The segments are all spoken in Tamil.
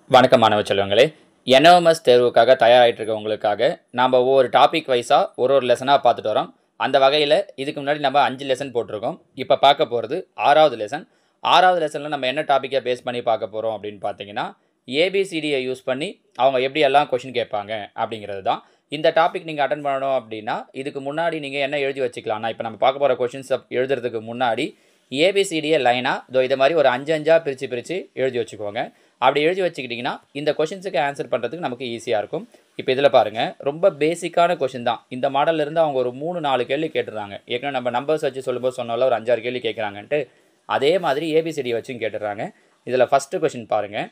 வணக்கம் மாணவ செல்வங்களே என்ஓஎம்எஸ் தேர்வுக்காக தயாராகிட்டு இருக்கவங்களுக்காக நம்ம ஒவ்வொரு டாபிக் வைஸாக ஒரு ஒரு லெசனாக பார்த்துட்டு வரோம் அந்த வகையில் இதுக்கு முன்னாடி நம்ம அஞ்சு லெசன் போட்டிருக்கோம் இப்போ பார்க்க போகிறது ஆறாவது லெசன் ஆறாவது லெசனில் நம்ம என்ன டாப்பிக்கை பேஸ் பண்ணி பார்க்க போகிறோம் அப்படின்னு பார்த்தீங்கன்னா ஏபிசிடியை யூஸ் பண்ணி அவங்க எப்படி எல்லாம் கொஷின் கேட்பாங்க அப்படிங்கிறது தான் இந்த டாபிக் நீங்கள் அட்டன் பண்ணணும் அப்படின்னா இதுக்கு முன்னாடி நீங்கள் என்ன எழுதி வச்சுக்கலாம்னா இப்போ நம்ம பார்க்க போகிற கொஷின்ஸ் எழுதுறதுக்கு முன்னாடி ஏபிசிடியை லைனாக இதோ இதை மாதிரி ஒரு அஞ்சு அஞ்சாக பிரித்து பிரித்து எழுதி வச்சுக்கோங்க அப்படி எழுதி வச்சுக்கிட்டிங்கன்னா இந்த கொஷின்ஸுக்கு ஆன்சர் பண்ணுறதுக்கு நமக்கு ஈஸியாக இருக்கும் இப்போ இதில் பாருங்கள் ரொம்ப பேசிக்கான கொஷின் தான் இந்த மாடல்ல இருந்து அவங்க ஒரு மூணு நாலு கேள்வி கேட்டுடுறாங்க ஏற்கனவே நம்ம நம்பர்ஸ் வச்சு சொல்லும்போது சொன்னால ஒரு அஞ்சாறு கேள்வி கேட்குறாங்கன்ட்டு அதே மாதிரி ஏபிசிடி வச்சும் கேட்டுடுறாங்க இதில் ஃபஸ்ட்டு கொஷின் பாருங்கள்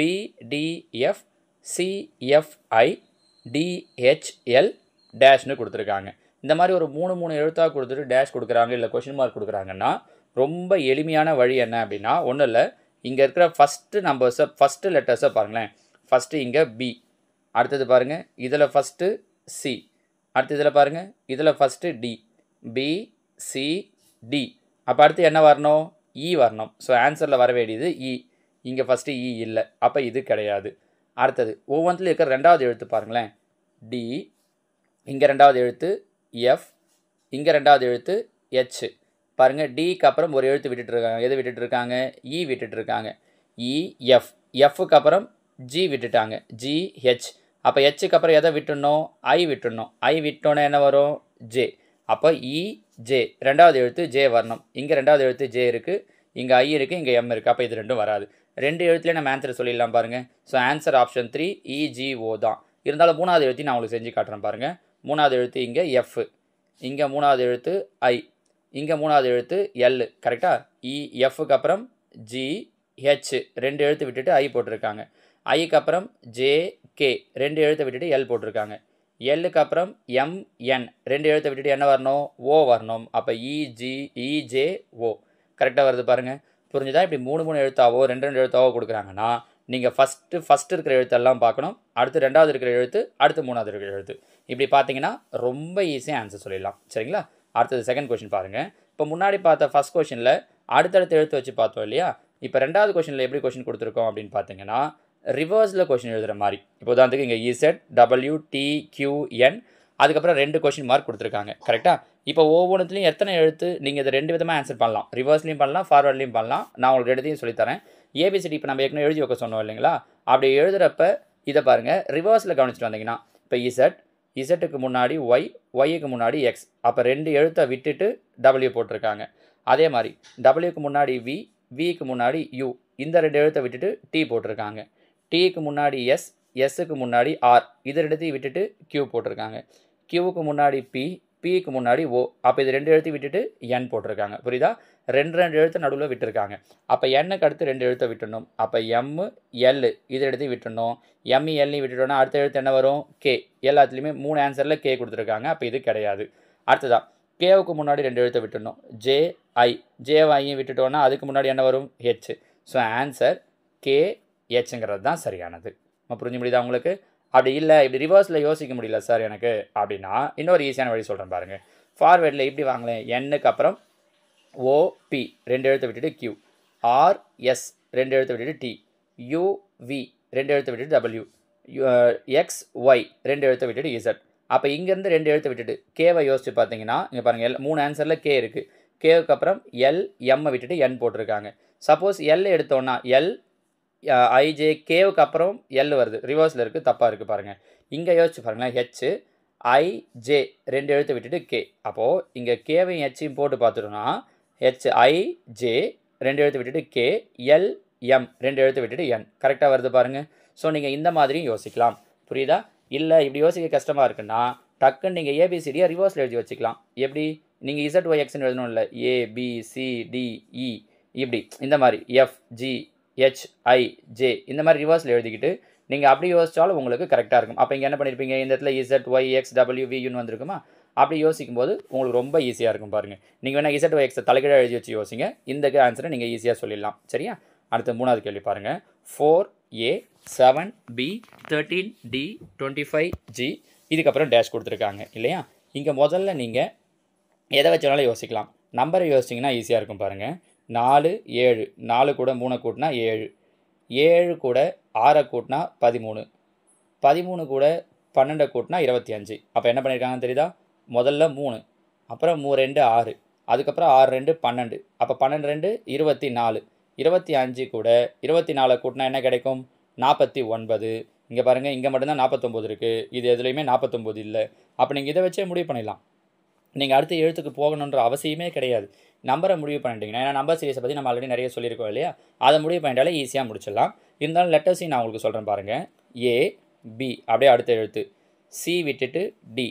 பிடிஎஃப் சிஎஃப்ஐ டிஹெச்எல் டேஷ்னு கொடுத்துருக்காங்க இந்த மாதிரி ஒரு மூணு மூணு எழுத்தாக கொடுத்துட்டு டேஷ் கொடுக்குறாங்க இல்லை கொஷின் மார்க் கொடுக்குறாங்கன்னா ரொம்ப எளிமையான வழி என்ன அப்படின்னா ஒன்றும் இல்லை இங்கே இருக்கிற ஃபஸ்ட்டு நம்பர்ஸை ஃபஸ்ட்டு லெட்டர்ஸை பாருங்களேன் ஃபஸ்ட்டு இங்கே பி அடுத்தது பாருங்கள் இதில் ஃபஸ்ட்டு சி அடுத்து இதில் பாருங்கள் இதில் first D B C D அப்போ அடுத்து என்ன வரணும் இ வரணும் ஸோ ஆன்சரில் வர வேண்டியது இ இங்கே ஃபஸ்ட்டு இ இல்லை அப்போ இது கிடையாது அடுத்தது ஒவ்வொன்றில் இருக்கிற ரெண்டாவது எழுத்து பாருங்களேன் டி இங்கே ரெண்டாவது எழுத்து எஃப் இங்கே ரெண்டாவது எழுத்து ஹெச் பாருங்கள் டிக்கு அப்புறம் ஒரு எழுத்து விட்டுட்டு இருக்காங்க எது விட்டுட்டு இருக்காங்க இ விட்டுட்டு இருக்காங்க இ எஃப் எஃப்க்கு அப்புறம் ஜி விட்டுட்டாங்க ஜி ஹெச் அப்போ ஹெச்சுக்கு அப்புறம் எதை விட்டுடணும் ஐ விட்டுடணும் ஐ விட்டோன்னே என்ன வரும் ஜே அப்போ இ ஜே ரெண்டாவது எழுத்து ஜே வரணும் இங்கே ரெண்டாவது எழுத்து ஜே இருக்குது இங்கே ஐ இருக்குது இங்கே எம் இருக்குது அப்போ இது ரெண்டும் வராது ரெண்டு எழுத்துலேயே நம்ம ஆன்சர் சொல்லிடலாம் பாருங்கள் so answer option three E G O தான் இருந்தாலும் மூணாவது எழுத்தையும் நான் உங்களுக்கு செஞ்சு காட்டுறேன் பாருங்கள் மூணாவது எழுத்து இங்கே எஃப் இங்கே மூணாவது எழுத்து ஐ இங்கே மூணாவது எழுத்து எல் கரெக்டாக இ எஃப்க்கு அப்புறம் ஜி ஹெச் ரெண்டு எழுத்து விட்டுட்டு ஐ போட்டிருக்காங்க ஐக்கு அப்புறம் ஜே கே ரெண்டு எழுத்தை விட்டுட்டு எல் போட்டிருக்காங்க எல்லுக்கு அப்புறம் எம்என் ரெண்டு எழுத்தை விட்டுட்டு என்ன வரணும் ஓ வரணும் அப்போ இஜி இஜே ஓ கரெக்டாக வருது பாருங்கள் புரிஞ்சுதா இப்படி மூணு மூணு எழுத்தாவோ ரெண்டு ரெண்டு எழுத்தாவோ கொடுக்குறாங்கன்னா நீங்கள் ஃபஸ்ட்டு ஃபஸ்ட்டு இருக்கிற எழுத்தெல்லாம் பார்க்கணும் அடுத்து ரெண்டாவது இருக்கிற எழுத்து அடுத்து மூணாவது இருக்கிற எழுத்து இப்படி பார்த்தீங்கன்னா ரொம்ப ஈஸியாக ஆன்சர் சொல்லிடலாம் சரிங்களா அடுத்தது செகண்ட் கொஷின் பாருங்கள் இப்போ முன்னாடி பார்த்த ஃபஸ்ட் கொஷினில் அடுத்தடுத்த எழுத்து வச்சு பார்த்தோம் இல்லையா இப்போ ரெண்டாவது கொஷினில் எப்படி கொஷின் கொடுத்துருக்கோம் அப்படின்னு பார்த்தீங்கன்னா ரிவர்ஸில் கொஷின் எழுதுகிற மாதிரி இப்போ உதாரணத்துக்கு இங்கே இசட் டபிள்யூ டி கியூஎன் அதுக்கப்புறம் ரெண்டு கொஷின் மார்க் கொடுத்துருக்காங்க கரெக்டாக இப்போ ஒவ்வொன்றுத்துலையும் எத்தனை எழுத்து நீங்கள் இதை ரெண்டு விதமாக ஆன்சர் பண்ணலாம் ரிவர்ஸ்லையும் பண்ணலாம் ஃபார்வர்ட்லையும் பண்ணலாம் நான் உங்களுக்கு ரெண்டுத்தையும் சொல்லித்தரேன் ஏபிசிடி இப்போ நம்ம ஏற்கனவே எழுதி வைக்க சொன்னோம் இல்லைங்களா அப்படி எழுதுகிறப்ப இதை பாருங்கள் ரிவர்ஸில் கவனிச்சிட்டு வந்தீங்கன்னா இப்போ இசட் இசட்டுக்கு முன்னாடி ஒய் ஒய்க்கு முன்னாடி எக்ஸ் அப்போ ரெண்டு எழுத்தை விட்டுட்டு டபிள்யூ போட்டிருக்காங்க அதே மாதிரி டபிள்யூக்கு முன்னாடி வி விக்கு முன்னாடி யூ இந்த ரெண்டு எழுத்தை விட்டுட்டு டி போட்டிருக்காங்க டிக்கு முன்னாடி எஸ் எஸ்ஸுக்கு முன்னாடி ஆர் இது ரெண்டுத்தையும் விட்டுட்டு கியூ போட்டிருக்காங்க கியூவுக்கு முன்னாடி பி பிக்கு முன்னாடி ஓ அப்போ இது ரெண்டு எழுத்து விட்டுட்டு என் போட்டிருக்காங்க புரியுதா ரெண்டு ரெண்டு எழுத்து நடுவில் விட்டுருக்காங்க அப்போ எண்ணுக்கு அடுத்து ரெண்டு எழுத்தை விட்டுடணும் அப்போ எம்மு எல் இது எடுத்து விட்டுடணும் எம்இ எல்லையும் விட்டுட்டோன்னா அடுத்த எழுத்து என்ன வரும் கே எல்லாத்துலேயுமே மூணு ஆன்சரில் கே கொடுத்துருக்காங்க அப்போ இது கிடையாது அடுத்ததான் கேவுக்கு முன்னாடி ரெண்டு எழுத்தை விட்டுடணும் ஜே ஐ ஜே ஐயும் விட்டுட்டோன்னா அதுக்கு முன்னாடி என்ன வரும் ஹெச் ஸோ ஆன்சர் கே ஹெச்ங்கிறது தான் சரியானது நம்ம புரிஞ்சு முடியுதா உங்களுக்கு அப்படி இல்லை இப்படி ரிவர்ஸில் யோசிக்க முடியல சார் எனக்கு அப்படின்னா இன்னொரு ஈஸியான வழி சொல்கிறேன் பாருங்கள் ஃபார்வேர்டில் இப்படி வாங்கலேன் எண்ணுக்கு அப்புறம் ஓபி ரெண்டு எழுத்தை விட்டுட்டு கியூ ஆர்எஸ் ரெண்டு எழுத்தை விட்டுட்டு டி யூவி ரெண்டு எழுத்தை விட்டுட்டு டபிள்யூ எக்ஸ் ஒய் ரெண்டு எழுத்தை விட்டுட்டு இசட் அப்போ இங்கேருந்து ரெண்டு எழுத்தை விட்டுட்டு கேவை யோசிச்சு பார்த்தீங்கன்னா இங்கே பாருங்கள் எல் மூணு ஆன்சரில் கே இருக்குது கேவுக்கு அப்புறம் எல் எம்மை விட்டுட்டு என் போட்டிருக்காங்க சப்போஸ் எல் எடுத்தோன்னா எல் ஐஜே கேவுக்கு அப்புறம் எல் வருது ரிவர்ஸில் இருக்குது தப்பாக இருக்குது பாருங்கள் இங்கே யோசிச்சு பாருங்களேன் ஹெச் ஐஜே ரெண்டு எழுத்தை விட்டுட்டு கே அப்போது இங்கே கேவையும் ஹெச்சையும் போட்டு பார்த்துட்டோன்னா ஹெச் ஐஜே ரெண்டு எழுத்து விட்டுட்டு கே எல் எம் ரெண்டு எழுத்து விட்டுட்டு என் கரெக்டாக வருது பாருங்கள் ஸோ நீங்கள் இந்த மாதிரியும் யோசிக்கலாம் புரியுதா இல்லை இப்படி யோசிக்க கஷ்டமாக இருக்குன்னா டக்குன்னு நீங்கள் ஏபிசிடியை ரிவர்ஸில் எழுதி வச்சுக்கலாம் எப்படி நீங்கள் இசட் ஒய் எக்ஸ்னு எழுதணும் இல்லை A B C D E இப்படி இந்த மாதிரி F G H I J இந்த மாதிரி ரிவர்ஸில் எழுதிக்கிட்டு நீங்கள் அப்படி யோசிச்சாலும் உங்களுக்கு கரெக்டாக இருக்கும் அப்போ இங்கே என்ன பண்ணியிருப்பீங்க இந்த இடத்துல இசட் ஒய் எக்ஸ் டபிள்யூ வியூன்னு வந்திருக்குமா அப்படி யோசிக்கும் போது உங்களுக்கு ரொம்ப ஈஸியாக இருக்கும் பாருங்கள் நீங்கள் வேணால் இசட் ஒய் எக்ஸை தலைகீழாக எழுதி வச்சு யோசிங்க இந்த ஆன்சரை நீங்கள் ஈஸியாக சொல்லிடலாம் சரியா அடுத்த மூணாவது கேள்வி பாருங்கள் four A seven B thirteen D twenty five G இதுக்கப்புறம் டேஷ் கொடுத்துருக்காங்க இல்லையா இங்கே முதல்ல நீங்கள் எதை வச்சனாலும் யோசிக்கலாம் நம்பரை யோசிச்சிங்கன்னா ஈஸியாக இருக்கும் பாருங்கள் நாலு ஏழு நாலு கூட மூணை கூட்டினா ஏழு ஏழு கூட ஆறை கூட்டினா பதிமூணு பதிமூணு கூட பன்னெண்டை கூட்டினா இருபத்தி அஞ்சு அப்போ என்ன பண்ணியிருக்காங்கன்னு தெரியுதா முதல்ல மூணு அப்புறம் மூ ரெண்டு ஆறு அதுக்கப்புறம் ஆறு ரெண்டு பன்னெண்டு அப்போ பன்னெண்டு ரெண்டு இருபத்தி நாலு இருபத்தி அஞ்சு கூட இருபத்தி நாலை கூட்டினா என்ன கிடைக்கும் நாற்பத்தி ஒன்பது இங்கே பாருங்கள் இங்கே மட்டும்தான் நாற்பத்தொம்போது இருக்குது இது எதுலேயுமே நாற்பத்தொம்போது இல்லை அப்போ நீங்கள் இதை வச்சே முடிவு பண்ணிடலாம் நீங்கள் அடுத்த எழுத்துக்கு போகணுன்ற அவசியமே கிடையாது நம்பரை முடிவு பண்ணிட்டீங்கன்னா ஏன்னா நம்பர் சீரிஸை பற்றி நம்ம ஆல்ரெடி நிறைய சொல்லியிருக்கோம் இல்லையா அதை முடிவு பண்ணிட்டாலே ஈஸியாக முடிச்சிடலாம் இருந்தாலும் லெட்டர்ஸையும் நான் உங்களுக்கு சொல்கிறேன் பாருங்கள் ஏ பி அப்படியே அடுத்த எழுத்து சி விட்டுட்டு டி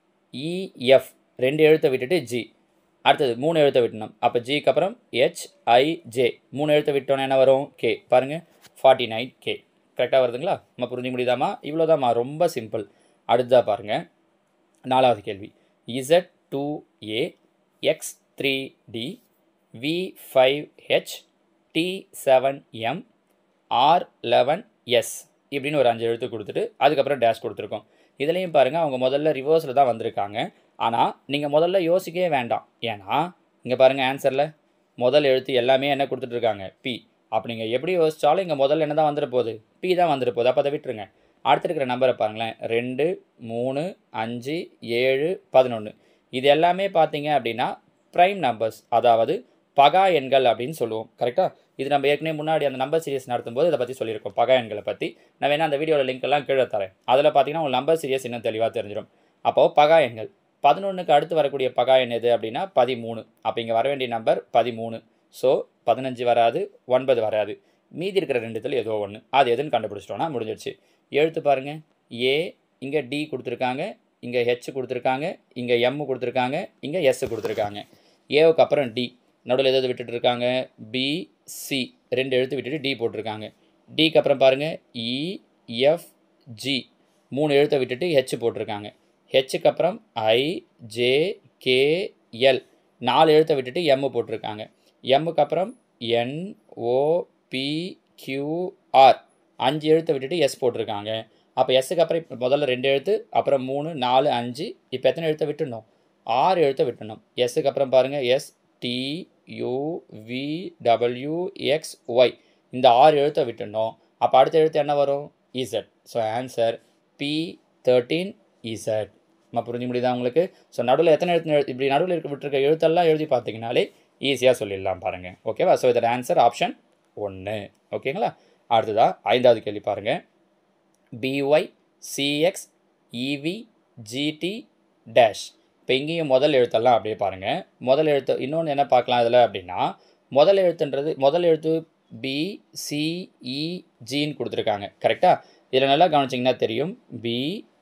இஎஃப் ரெண்டு எழுத்தை விட்டுட்டு ஜி அடுத்தது மூணு எழுத்தை விட்டணும் அப்போ ஜிக்கு அப்புறம் ஹெச் ஐ ஜே மூணு எழுத்தை விட்டோன்னா என்ன வரும் கே பாருங்கள் ஃபார்ட்டி நைன் கே கரெக்டாக வருதுங்களா நம்ம புரிஞ்சுக்க முடியுதாம்மா இவ்வளோதாம்மா ரொம்ப சிம்பிள் அடுத்ததாக பாருங்கள் நாலாவது கேள்வி Z two A X three D V five H T seven M R eleven S இப்படின்னு ஒரு அஞ்சு எழுத்து கொடுத்துட்டு அதுக்கப்புறம் டேஷ் கொடுத்துருக்கோம் இதுலேயும் பாருங்கள் அவங்க முதல்ல ரிவர்ஸில் தான் வந்திருக்காங்க ஆனால் நீங்கள் முதல்ல யோசிக்கவே வேண்டாம் ஏன்னா இங்கே பாருங்கள் ஆன்சரில் முதல் எழுத்து எல்லாமே என்ன கொடுத்துட்ருக்காங்க பி அப்போ நீங்கள் எப்படி யோசிச்சாலும் இங்கே முதல்ல என்ன தான் வந்துட போகுது பி தான் வந்துட போகுது அப்போ அதை விட்டுருங்க அடுத்து இருக்கிற நம்பரை பாருங்களேன் ரெண்டு மூணு அஞ்சு ஏழு பதினொன்று இது எல்லாமே பார்த்தீங்க அப்படின்னா ப்ரைம் நம்பர்ஸ் அதாவது பகா எண்கள் அப்படின்னு சொல்லுவோம் கரெக்டாக இது நம்ம ஏற்கனவே முன்னாடி அந்த நம்பர் சீரியஸ் நடத்தும்போது இதை பற்றி சொல்லியிருக்கோம் பகா எண்களை பற்றி நான் வேணால் அந்த வீடியோவில் லிங்க் எல்லாம் கீழே தரேன் அதில் பார்த்தீங்கன்னா உங்களுக்கு நம்பர் சீரியஸ் இன்னும் தெளிவாக தெரிஞ்சிடும் அப்போது பகா எண்கள் பதினொன்றுக்கு அடுத்து வரக்கூடிய பகா எண் எது அப்படின்னா பதிமூணு அப்போ இங்கே வர வேண்டிய நம்பர் பதிமூணு ஸோ பதினஞ்சு வராது ஒன்பது வராது மீதி இருக்கிற ரெண்டுத்தில் ஏதோ ஒன்று அது எதுன்னு கண்டுபிடிச்சிட்டோன்னா முடிஞ்சிடுச்சு எழுத்து பாருங்கள் ஏ இங்கே டி கொடுத்துருக்காங்க இங்கே ஹெச் கொடுத்துருக்காங்க இங்கே எம் கொடுத்துருக்காங்க இங்கே எஸ் கொடுத்துருக்காங்க ஏவுக்கு அப்புறம் டி நடுவில் எதாவது விட்டுட்டு இருக்காங்க பி சி ரெண்டு எழுத்து விட்டுட்டு டி போட்டிருக்காங்க டிக்கு அப்புறம் பாருங்கள் இ எஃப் ஜி மூணு எழுத்தை விட்டுட்டு ஹெச் போட்டிருக்காங்க ஹெச்சுக்கு அப்புறம் ஐ ஜே கே எல் நாலு எழுத்தை விட்டுட்டு எம் போட்டிருக்காங்க எம்முக்கு அப்புறம் N O P Q R அஞ்சு எழுத்தை விட்டுட்டு எஸ் போட்டிருக்காங்க அப்போ எஸ்ஸுக்கு அப்புறம் இப்போ முதல்ல ரெண்டு எழுத்து அப்புறம் மூணு நாலு அஞ்சு இப்போ எத்தனை எழுத்தை விட்டுடணும் ஆறு எழுத்தை விட்டுடணும் எஸ்ஸுக்கு அப்புறம் பாருங்கள் S T U V W X Y இந்த ஆறு எழுத்தை விட்டுடணும் அப்போ அடுத்த எழுத்து என்ன வரும் Z so answer P thirteen Z நம்ம புரிஞ்சு முடியுதா உங்களுக்கு ஸோ நடுவில் எத்தனை எழுத்து இப்படி நடுவில் இருக்க விட்டுருக்க எழுத்தெல்லாம் எழுதி பார்த்தீங்கனாலே ஈஸியாக சொல்லிடலாம் பாருங்கள் ஓகேவா ஸோ இதோட ஆன்சர் ஆப்ஷன் ஒன்று ஓகேங்களா அடுத்ததாக ஐந்தாவது கேள்வி பாருங்கள் B Y C X E V G T dash இப்போ இங்கேயும் முதல் எழுத்தெல்லாம் அப்படியே பாருங்கள் முதல் எழுத்து இன்னொன்று என்ன பார்க்கலாம் இதில் அப்படின்னா முதல் எழுத்துன்றது முதல் எழுத்து பி சிஇ ஜின்னு கொடுத்துருக்காங்க கரெக்டாக இதில் நல்லா கவனிச்சிங்கன்னா தெரியும் பி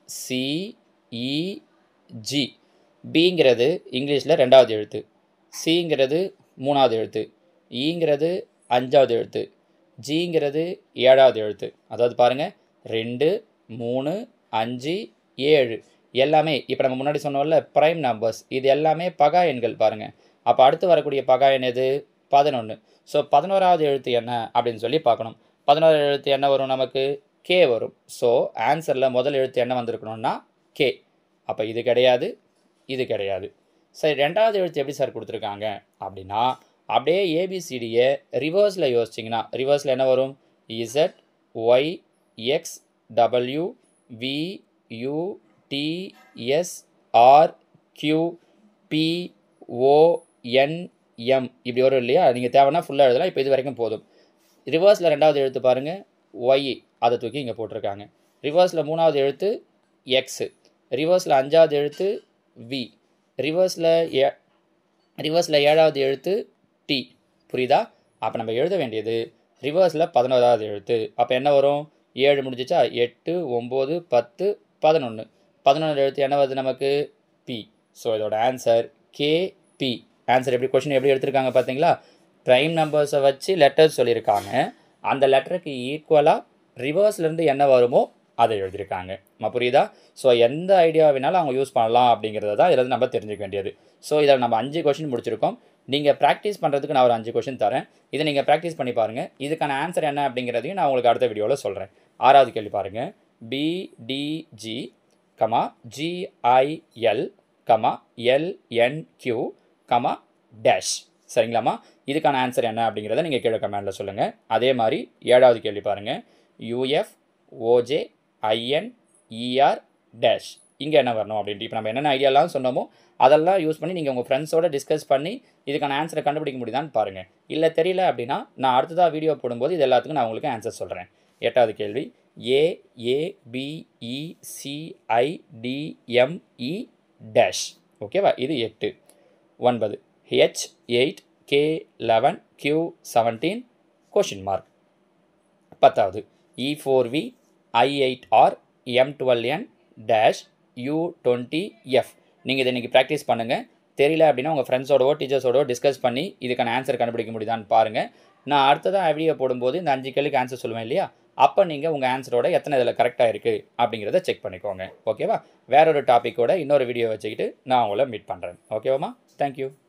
சிஇ ஜி பிங்கிறது இங்கிலீஷில் ரெண்டாவது எழுத்து சிங்கிறது மூணாவது எழுத்து ஈங்கிறது அஞ்சாவது எழுத்து ஜிங்கிறது ஏழாவது எழுத்து அதாவது பாருங்கள் ரெண்டு மூணு அஞ்சு ஏழு எல்லாமே இப்போ நம்ம முன்னாடி சொன்னோம்ல ப்ரைம் நம்பர்ஸ் இது எல்லாமே பகா எண்கள் பாருங்கள் அப்போ அடுத்து வரக்கூடிய பகா எண் எது பதினொன்று ஸோ பதினோராவது எழுத்து என்ன அப்படின்னு சொல்லி பார்க்கணும் பதினோராவது எழுத்து என்ன வரும் நமக்கு கே வரும் ஸோ ஆன்சரில் முதல் எழுத்து என்ன வந்திருக்கணும்னா கே அப்போ இது கிடையாது இது கிடையாது சரி ரெண்டாவது எழுத்து எப்படி சார் கொடுத்துருக்காங்க அப்படின்னா அப்படியே ஏபிசிடியை ரிவர்ஸில் யோசிச்சிங்கன்னா ரிவர்ஸில் என்ன வரும் Z Y X W V U T S R Q P O N M இப்படி வரும் இல்லையா நீங்கள் தேவைன்னா ஃபுல்லாக எழுதலாம் இப்போ இது வரைக்கும் போதும் ரிவர்ஸில் ரெண்டாவது எழுத்து பாருங்கள் ஒய் அதை தூக்கி இங்கே போட்டிருக்காங்க ரிவர்ஸில் மூணாவது எழுத்து எக்ஸு ரிவர்ஸில் அஞ்சாவது எழுத்து வி ரிவர்ஸில் ஏ ரிவர்ஸில் ஏழாவது எழுத்து டி புரியுதா அப்போ நம்ம எழுத வேண்டியது ரிவர்ஸில் பதினோராவது எழுத்து அப்போ என்ன வரும் ஏழு முடிஞ்சிச்சா எட்டு ஒம்பது பத்து பதினொன்று பதினொன்று எழுத்து என்ன வருது நமக்கு பி ஸோ இதோட ஆன்சர் கேபி ஆன்சர் எப்படி கொஷின் எப்படி எடுத்திருக்காங்க பார்த்தீங்களா ப்ரைம் நம்பர்ஸை வச்சு லெட்டர்ஸ் சொல்லியிருக்காங்க அந்த லெட்டருக்கு ஈக்குவலாக ரிவர்ஸ்லேருந்து என்ன வருமோ அதை எழுதியிருக்காங்க நம்ம புரியுதா ஸோ எந்த ஐடியா வேணாலும் அவங்க யூஸ் பண்ணலாம் அப்படிங்கிறத தான் இதில் நம்ம தெரிஞ்சுக்க வேண்டியது ஸோ இதில் நம்ம அஞ்சு கொஷின் முடிச்சிருக்கோம் நீங்கள் ப்ராக்டிஸ் பண்ணுறதுக்கு நான் ஒரு அஞ்சு கொஷின் தரேன் இதை நீங்கள் ப்ராக்டிஸ் பண்ணி பாருங்கள் இதுக்கான ஆன்சர் என்ன அப்படிங்கிறதையும் நான் உங்களுக்கு அடுத்த வீடியோவில் சொல்கிறேன் ஆறாவது கேள்வி பாருங்கள் B D G comma G I L comma L N Q comma dash சரிங்களாம்மா இதுக்கான ஆன்சர் என்ன அப்படிங்கிறத நீங்கள் கீழே கமெண்டில் சொல்லுங்கள் அதே மாதிரி ஏழாவது கேள்வி பாருங்கள் U F O J I N E R dash இங்கே என்ன வரணும் அப்படின்ட்டு இப்போ நம்ம என்னென்ன ஐடியாலாம் சொன்னோமோ அதெல்லாம் யூஸ் பண்ணி நீங்கள் உங்கள் ஃப்ரெண்ட்ஸோட டிஸ்கஸ் பண்ணி இதுக்கான ஆன்சரை கண்டுபிடிக்க முடியுதான்னு பாருங்கள் இல்லை தெரியல அப்படின்னா நான் அடுத்ததாக வீடியோ போடும்போது இது எல்லாத்துக்கும் நான் உங்களுக்கு ஆன்சர் சொல்கிறேன் எட்டாவது கேள்வி A A B E C I D M E dash ஓகேவா இது எட்டு ஒன்பது H eight K eleven Q seventeen question mark பத்தாவது E four V I eight R M twelve N dash U twenty F நீங்கள் இதை இன்றைக்கி ப்ராக்டிஸ் பண்ணுங்கள் தெரியல அப்படின்னா உங்கள் ஃப்ரெண்ட்ஸோடவோ டீச்சர்ஸோடவோ டிஸ்கஸ் பண்ணி இதுக்கான ஆன்சர் கண்டுபிடிக்க முடியுதான்னு பாருங்கள் நான் அடுத்ததாக வீடியோ போடும்போது இந்த அஞ்சு கேள்விக்கு ஆன்சர் சொல்லுவேன் இல்லையா அப்போ நீங்கள் உங்கள் ஆன்சரோட எத்தனை இதில் கரெக்டாக இருக்குது அப்படிங்கிறத செக் பண்ணிக்கோங்க ஓகேவா வேற ஒரு டாப்பிக்கோட இன்னொரு வீடியோ வச்சுக்கிட்டு நான் உங்களை மீட் பண்ணுறேன் ஓகேவாம்மா தேங்க்யூ